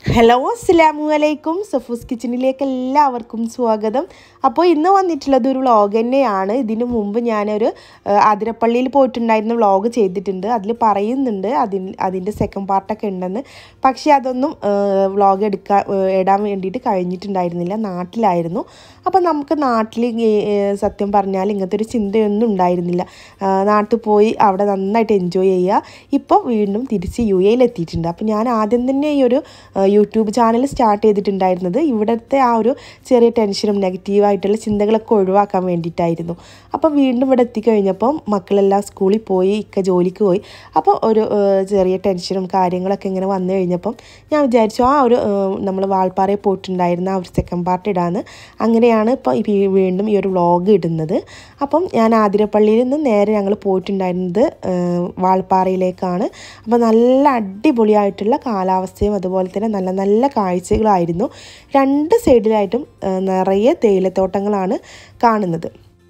hello അസ്സാമു അലൈക്കും സഫൂസ് കിച്ചണിലേക്ക് എല്ലാവർക്കും സ്വാഗതം അപ്പോൾ ഇന്ന് വന്നിട്ടുള്ളത് ഒരു വ്ളോഗ് തന്നെയാണ് ഇതിനു മുമ്പ് ഞാനൊരു ആ, ആതിരപ്പള്ളിയിൽ പോയിട്ടുണ്ടായിരുന്ന വ്ളോഗ് ചെയ്തിട്ടുണ്ട് അതിൽ പറയുന്നുണ്ട് അതിന് അതിൻ്റെ സെക്കൻഡ് പാർട്ടൊക്കെ ഉണ്ടെന്ന് പക്ഷേ അതൊന്നും വ്ളോഗ് എടുക്കാൻ ഇടാൻ വേണ്ടിയിട്ട് കഴിഞ്ഞിട്ടുണ്ടായിരുന്നില്ല നാട്ടിലായിരുന്നു അപ്പോൾ നമുക്ക് നാട്ടിൽ ഈ, ഏ, സത്യം പറഞ്ഞാൽ ഇങ്ങനത്തെ ഒരു ചിന്തയൊന്നും ഉണ്ടായിരുന്നില്ല ആ, നാട്ടിൽ പോയി അവിടെ നന്നായിട്ട് എൻജോയ് ചെയ്യുക ഇപ്പോൾ വീണ്ടും തിരിച്ച് യു എയിൽ എത്തിയിട്ടുണ്ട് അപ്പോൾ ഞാൻ ആദ്യം തന്നെ ഈ ഒരു ആ, യൂട്യൂബ് ചാനൽ സ്റ്റാർട്ട് ചെയ്തിട്ടുണ്ടായിരുന്നത് ഇവിടുത്തെ ആ ഒരു ചെറിയ ടെൻഷനും നെഗറ്റീവായിട്ടുള്ള ചിന്തകളൊക്കെ ഒഴിവാക്കാൻ വേണ്ടിയിട്ടായിരുന്നു അപ്പോൾ വീണ്ടും ഇവിടെ എത്തിക്കഴിഞ്ഞപ്പം മക്കളെല്ലാം സ്കൂളിൽ പോയി ഇക്ക ജോലിക്ക് പോയി അപ്പോൾ ഒരു ആ, ചെറിയ ടെൻഷനും കാര്യങ്ങളൊക്കെ ഇങ്ങനെ വന്നു കഴിഞ്ഞപ്പം ഞാൻ വിചാരിച്ചു ആ ഒരു നമ്മൾ വാൾപ്പാറയിൽ പോയിട്ടുണ്ടായിരുന്ന ആ ഒരു സെക്കൻഡ് പാർട്ട് ഇടാന്ന് അങ്ങനെയാണ് ഇപ്പോൾ ഈ വീ- വീണ്ടും ഈ ഒരു വ്ളോഗ് ഇടുന്നത് അപ്പം ഞാൻ ആതിരപ്പള്ളിയിൽ നിന്ന് നേരെ ഞങ്ങൾ പോയിട്ടുണ്ടായിരുന്നത് ആ, വാൾപ്പാറയിലേക്കാണ് അപ്പോൾ നല്ല അടിപൊളിയായിട്ടുള്ള കാലാവസ്ഥയും അതുപോലെ തന്നെ നല്ല നല്ല കാഴ്ചകളായിരുന്നു രണ്ട് സൈഡിലായിട്ടും ആ, നിറയെ തേയിലത്തോട്ടങ്ങളാണ് കാണുന്നത്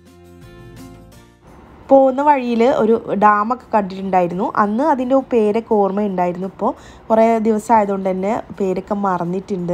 പോകുന്ന വഴിയിൽ ഒരു ഡാമൊക്കെ കണ്ടിട്ടുണ്ടായിരുന്നു അന്ന് അതിൻ്റെ പേരൊക്കെ ഓർമ്മയുണ്ടായിരുന്നു ഇപ്പോൾ കുറേ ദിവസം ആയതുകൊണ്ട് തന്നെ പേരൊക്കെ മറന്നിട്ടുണ്ട്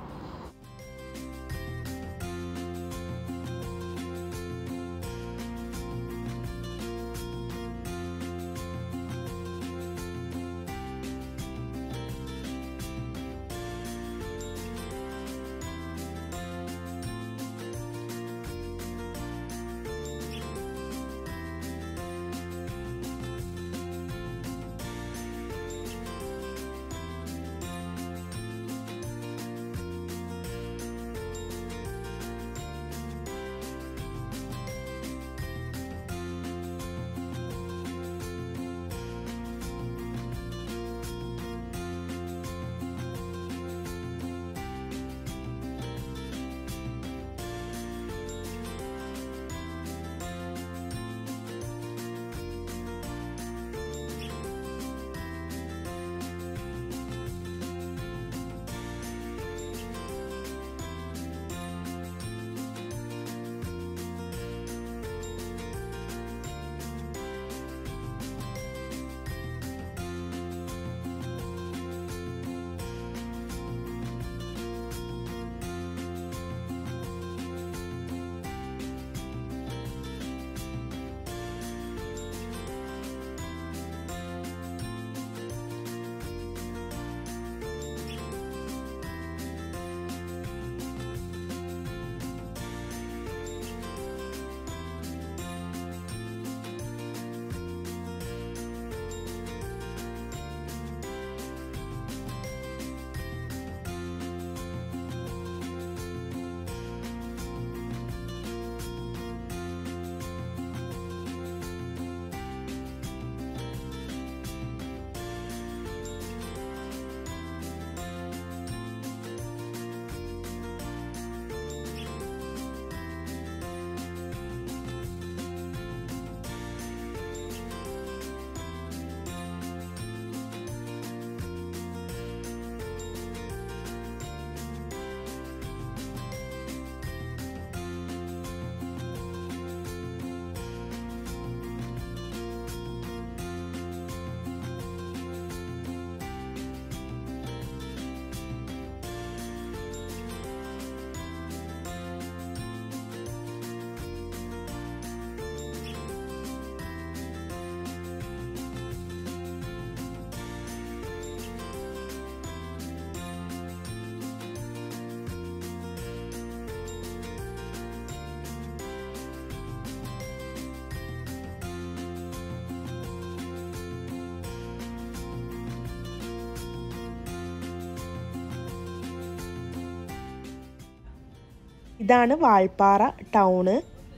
ഇതാണ് വാൾപ്പാറ ടൗണ്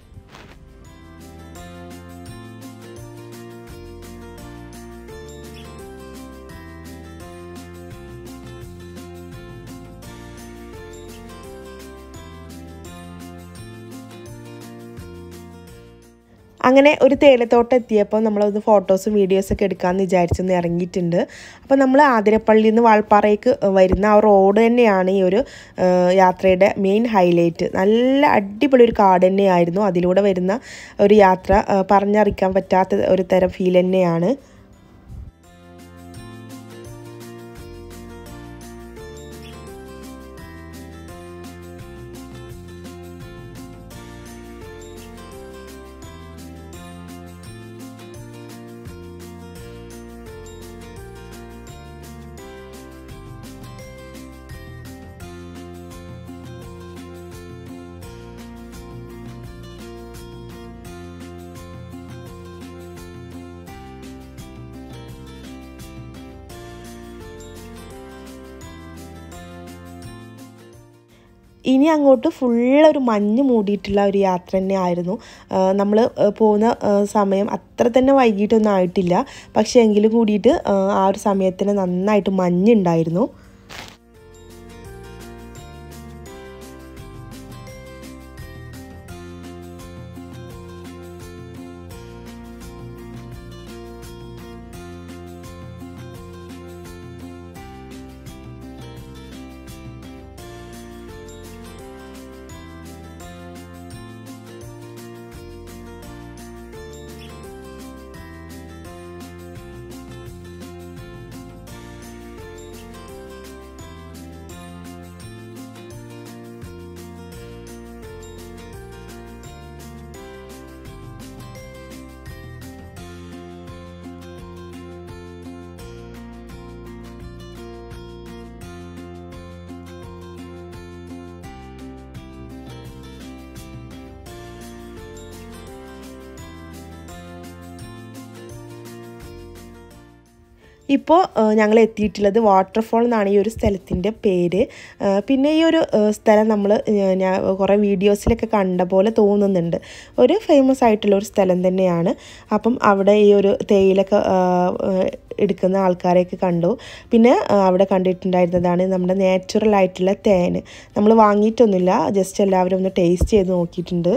അങ്ങനെ ഒരു തേയിലത്തോട്ടം എത്തിയപ്പോൾ നമ്മളത് ഫോട്ടോസും വീഡിയോസൊക്കെ എടുക്കാമെന്ന് വിചാരിച്ചൊന്ന് ഇറങ്ങിയിട്ടുണ്ട് അപ്പോൾ നമ്മൾ ആതിരപ്പള്ളിയിൽ നിന്ന് വാൾപ്പാറയ്ക്ക് വരുന്ന ആ റോഡ് തന്നെയാണ് ഈ ഒരു ആ, യാത്രയുടെ മെയിൻ ഹൈലൈറ്റ് നല്ല അടിപൊളി ഒരു കാട് തന്നെയായിരുന്നു അതിലൂടെ വരുന്ന ഒരു യാത്ര ആ, പറഞ്ഞറിയിക്കാൻ പറ്റാത്ത ഒരു തരം ഫീൽ തന്നെയാണ് ഇനി അങ്ങോട്ട് ഫുള്ളൊരു മഞ്ഞ് മൂടിയിട്ടുള്ള ഒരു യാത്ര തന്നെ ആയിരുന്നു നമ്മൾ പോകുന്ന ആ, സമയം അത്ര തന്നെ വൈകിട്ടൊന്നും ആയിട്ടില്ല പക്ഷേ എങ്കിലും കൂടിയിട്ട് ആ, ആ ഒരു സമയത്തിന് നന്നായിട്ട് മഞ്ഞുണ്ടായിരുന്നു ഇപ്പോൾ ഞങ്ങൾ എത്തിയിട്ടുള്ളത് വാട്ടർഫോൾ എന്നാണ് ഈ ഒരു സ്ഥലത്തിൻ്റെ പേര് ആ, പിന്നെ ഈ ഒരു ആ, സ്ഥലം നമ്മൾ ഞാൻ കുറേ വീഡിയോസിലൊക്കെ കണ്ട പോലെ തോന്നുന്നുണ്ട് ഒരു ഫേമസ് ആയിട്ടുള്ള ഒരു സ്ഥലം തന്നെയാണ് അപ്പം അവിടെ ഈ ഒരു തേയിലൊക്കെ ആ, ആ, എടുക്കുന്ന ആൾക്കാരെയൊക്കെ കണ്ടു പിന്നെ ആ, അവിടെ കണ്ടിട്ടുണ്ടായിരുന്നതാണ് നമ്മുടെ നാച്ചുറൽ ആയിട്ടുള്ള തേൻ നമ്മൾ വാങ്ങിയിട്ടൊന്നുമില്ല ജസ്റ്റ് എല്ലാവരും ഒന്ന് ടേസ്റ്റ് ചെയ്ത് നോക്കിയിട്ടുണ്ട്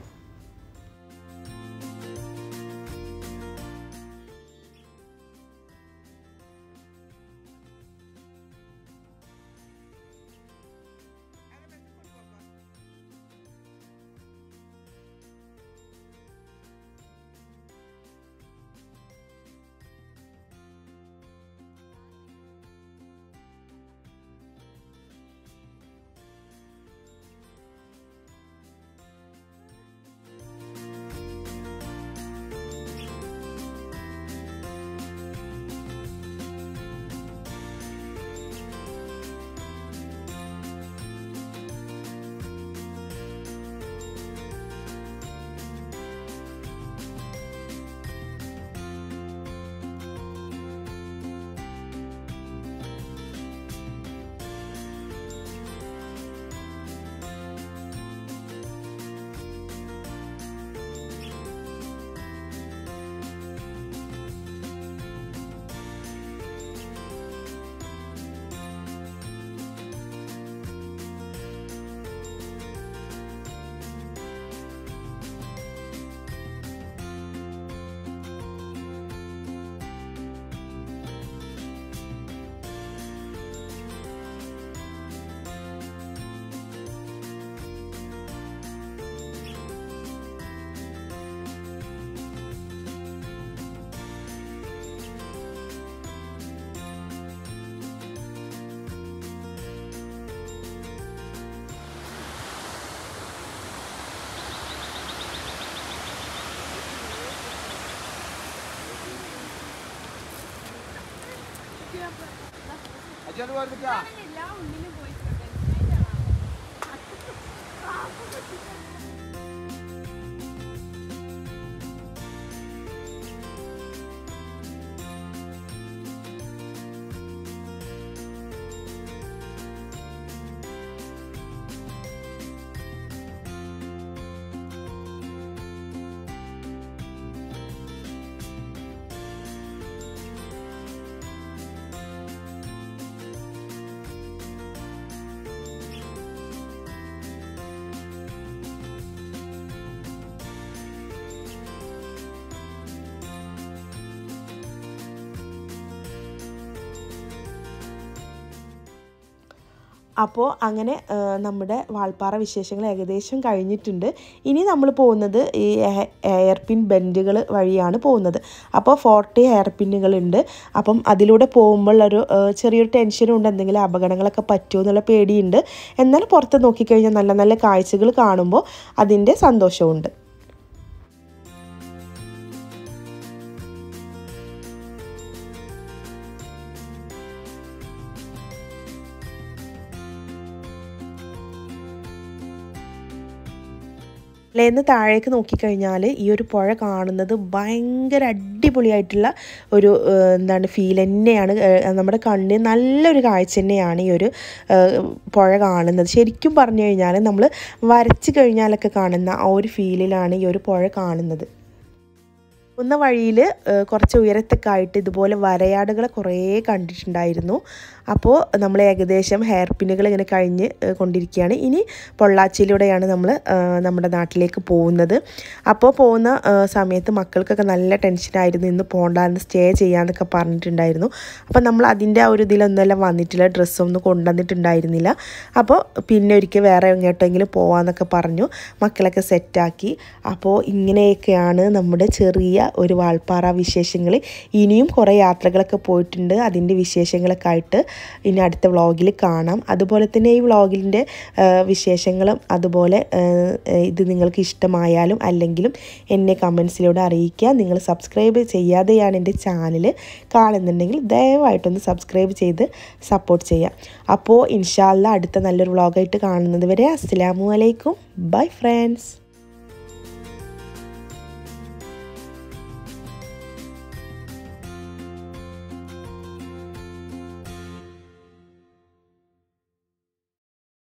അപ്പോൾ അങ്ങനെ ആ, നമ്മുടെ വാൾപ്പാറ വിശേഷങ്ങൾ ഏകദേശം കഴിഞ്ഞിട്ടുണ്ട് ഇനി നമ്മൾ പോകുന്നത് ഈ എയർ പിൻ ബെൻഡുകൾ വഴിയാണ് പോകുന്നത് അപ്പോൾ ഫോർട്ടി ഹെയർ പിന്നുകളുണ്ട് അപ്പം അതിലൂടെ പോകുമ്പോൾ ഒരു ആ, ചെറിയൊരു ടെൻഷനും ഉണ്ട് എന്തെങ്കിലും അപകടങ്ങളൊക്കെ പറ്റുമോ എന്നുള്ള പേടിയുണ്ട് എന്നാൽ പുറത്ത് നോക്കിക്കഴിഞ്ഞാൽ നല്ല നല്ല കാഴ്ചകൾ കാണുമ്പോൾ അതിൻ്റെ സന്തോഷമുണ്ട് ലേന്ന് താഴേക്ക് നോക്കിക്കഴിഞ്ഞാൽ ഈ ഒരു പുഴ കാണുന്നത് ഭയങ്കര അടിപൊളി അടിപൊളിയായിട്ടുള്ള ഒരു ഏഹ്, എന്താണ് ഫീൽ തന്നെയാണ് ഏഹ്, നമ്മുടെ കണ്ണിന് നല്ലൊരു കാഴ്ച തന്നെയാണ് ഈ ഒരു ഏഹ്, പുഴ കാണുന്നത് ശരിക്കും പറഞ്ഞു കഴിഞ്ഞാൽ നമ്മൾ വരച്ച് കഴിഞ്ഞാലൊക്കെ കാണുന്ന ആ ഒരു ഫീലിലാണ് ഈ ഒരു പുഴ കാണുന്നത് പോകുന്ന വഴിയിൽ കുറച്ച് ഉയരത്തൊക്കെ ആയിട്ട് ഇതുപോലെ വരയാടുകളെ കുറേ കണ്ടിട്ടുണ്ടായിരുന്നു അപ്പോൾ നമ്മൾ ഏകദേശം ഹെയർ പിന്നുകൾ ഇങ്ങനെ കഴിഞ്ഞ് ഏഹ്, കൊണ്ടിരിക്കുകയാണ് ഇനി പൊള്ളാച്ചിയിലൂടെയാണ് നമ്മൾ ഏഹ്, നമ്മുടെ നാട്ടിലേക്ക് പോകുന്നത് അപ്പോൾ പോകുന്ന ഏഹ്, സമയത്ത് മക്കൾക്കൊക്കെ നല്ല ടെൻഷനായിരുന്നു ഇന്ന് പോകണ്ടെന്ന് സ്റ്റേ ചെയ്യാമെന്നൊക്കെ പറഞ്ഞിട്ടുണ്ടായിരുന്നു അപ്പോൾ നമ്മൾ അതിൻ്റെ ആ ഒരു ഇതിലൊന്നുമെല്ലാം വന്നിട്ടില്ല ഡ്രസ്സൊന്നും കൊണ്ടുവന്നിട്ടുണ്ടായിരുന്നില്ല അപ്പോൾ പിന്നെ ഒരിക്കൽ വേറെ എങ്ങോട്ടെങ്കിലും പോകാമെന്നൊക്കെ പറഞ്ഞു മക്കളൊക്കെ സെറ്റാക്കി അപ്പോൾ ഇങ്ങനെയൊക്കെയാണ് നമ്മുടെ ചെറിയ ഒരു വാൾപ്പാറ വിശേഷങ്ങൾ ഇനിയും കുറേ യാത്രകളൊക്കെ പോയിട്ടുണ്ട് അതിൻ്റെ വിശേഷങ്ങളൊക്കെ ആയിട്ട് ഇനി അടുത്ത വ്ളോഗിൽ കാണാം അതുപോലെ തന്നെ ഈ വ്ളോഗിൻ്റെ വിശേഷങ്ങളും അതുപോലെ ആ, ഇത് നിങ്ങൾക്ക് ഇഷ്ടമായാലും അല്ലെങ്കിലും എന്നെ കമൻസിലൂടെ അറിയിക്കുക നിങ്ങൾ സബ്സ്ക്രൈബ് ചെയ്യാതെയാണ് എൻ്റെ ചാനൽ കാണുന്നുണ്ടെങ്കിൽ ദയവായിട്ടൊന്ന് സബ്സ്ക്രൈബ് ചെയ്ത് സപ്പോർട്ട് ചെയ്യാം അപ്പോൾ ഇൻഷാല്ല അടുത്ത നല്ലൊരു വ്ളോഗായിട്ട് കാണുന്നത് വരെ അസ്സലാമു അലൈക്കും ബൈ ഫ്രണ്ട്സ്